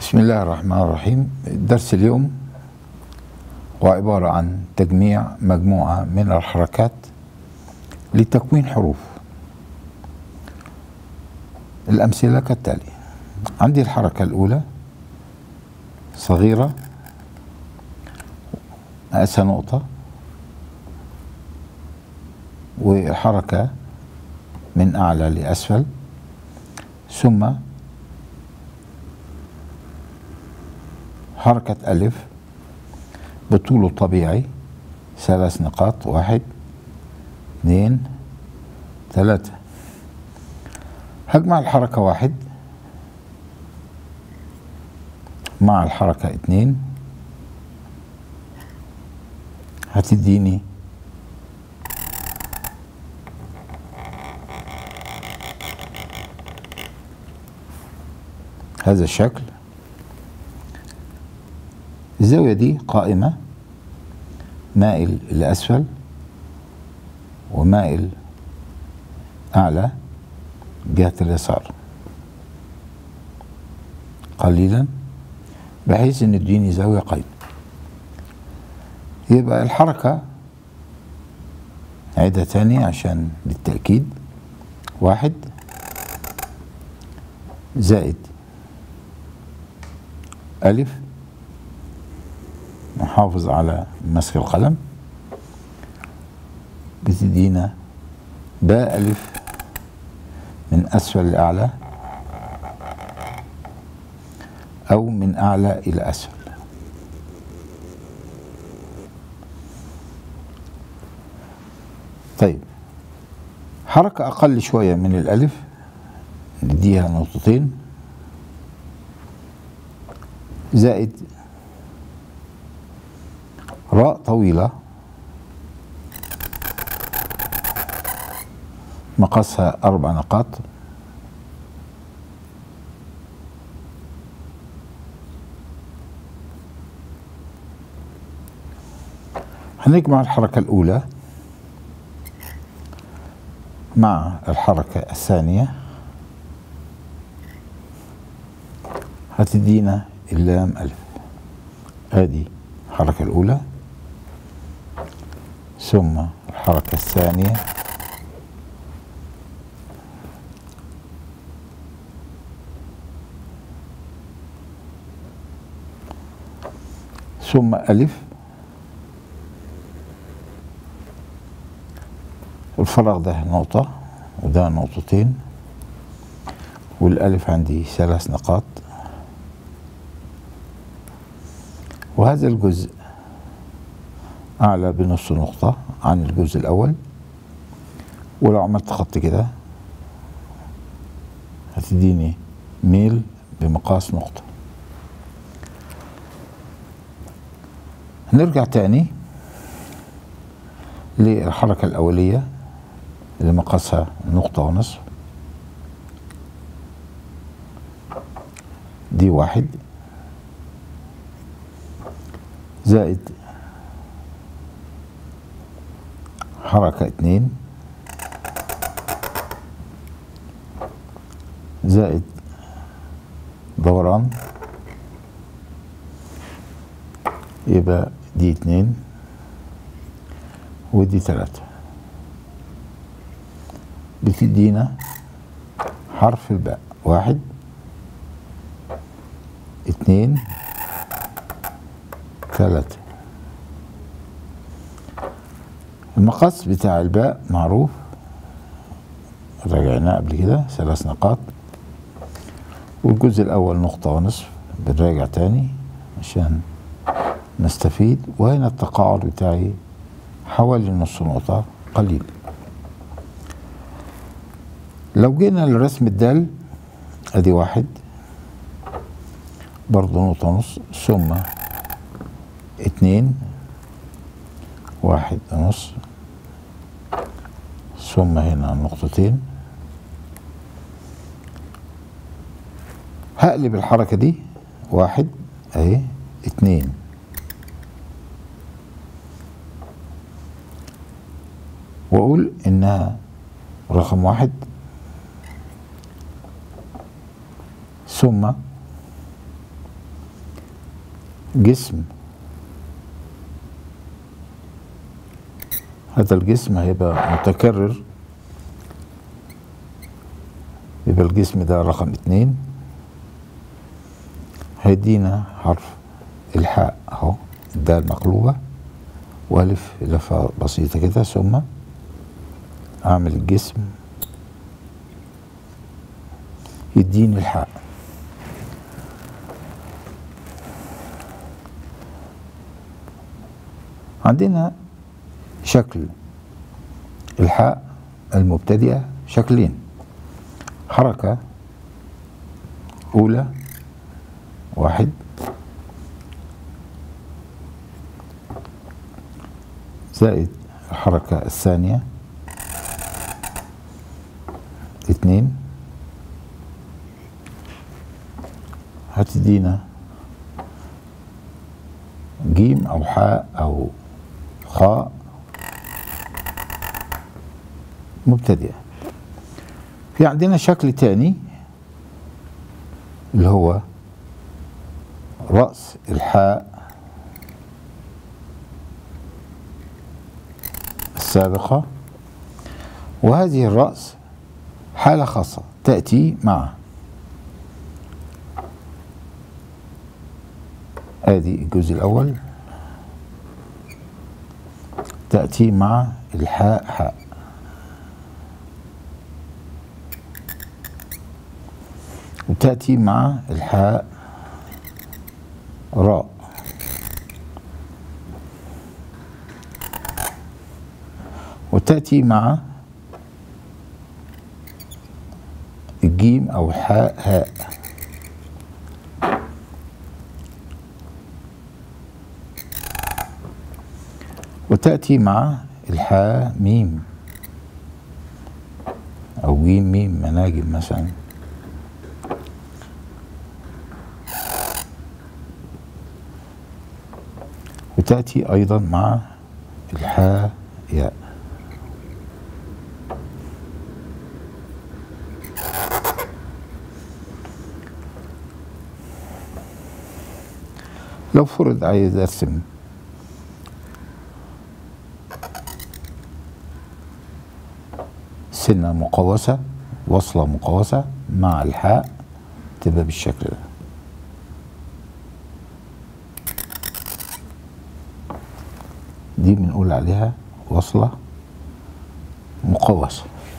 بسم الله الرحمن الرحيم درس اليوم هو عبارة عن تجميع مجموعة من الحركات لتكوين حروف الأمثلة كالتالي عندي الحركة الأولى صغيرة مقاسها نقطة والحركة من أعلى لأسفل ثم حركة ألف بطوله طبيعي ثلاث نقاط واحد اثنين ثلاثة هجمع الحركة واحد مع الحركة اتنين هتديني هذا الشكل الزاوية دي قائمة مائل لأسفل ومائل أعلى جهة اليسار قليلا بحيث ان يديني زاوية قايمة يبقى الحركة عيدها تاني عشان للتأكيد واحد زائد ألف نحافظ على مسك القلم بتدينا باء ألف من أسفل لأعلى أو من أعلى إلى أسفل طيب حركة أقل شوية من الألف نديها نقطتين زائد راء طويلة مقاسها أربع نقاط هنجمع الحركة الأولى مع الحركة الثانية هتدينا اللام ألف ادي الحركة الأولى ثم الحركة الثانية ثم ألف الفراغ ده نقطة وده نقطتين والألف عندي ثلاث نقاط وهذا الجزء أعلى بنص نقطة عن الجزء الأول ولو عملت خط كده هتديني ميل بمقاس نقطة هنرجع تاني للحركة الأولية اللي مقاسها نقطة ونصف دي واحد زائد حركة اتنين زائد دوران يبقى دي اتنين ودي تلاتة بتدينا حرف الباء واحد اتنين ثلاثة المقص بتاع الباء معروف راجعناه قبل كده ثلاث نقاط والجزء الأول نقطة ونصف بنراجع تاني عشان نستفيد وهنا التقاعد بتاعي حوالي نص نقطة قليل لو جينا لرسم الدال ادي واحد برضه نقطة ونص ثم اتنين واحد ونص ثم هنا نقطتين هقلب الحركة دي واحد اهي اتنين واقول انها رقم واحد ثم جسم هذا الجسم هيبقى متكرر يبقى الجسم ده رقم اتنين هيدينا حرف الحاء اهو الدال مقلوبة والف لفة بسيطة كده ثم اعمل الجسم يديني الحاء عندنا شكل الحاء المبتدئة شكلين حركة أولى واحد زائد الحركة الثانية اثنين هتدينا جيم أو حاء أو خاء مبتدئة في عندنا شكل تاني اللي هو رأس الحاء السابقة وهذه الرأس حالة خاصة تأتي مع ادي الجزء الأول تأتي مع الحاء حاء وتأتي مع الحاء راء وتأتي مع الجيم أو حاء هاء وتأتي مع الحاء ميم أو جيم ميم مناجم مثلا وتأتي أيضا مع الحاء ياء لو فرض عايز ارسم سنة مقوسة وصلة مقوسة مع الحاء تبقى بالشكل ده دي بنقول عليها وصلة مقوسة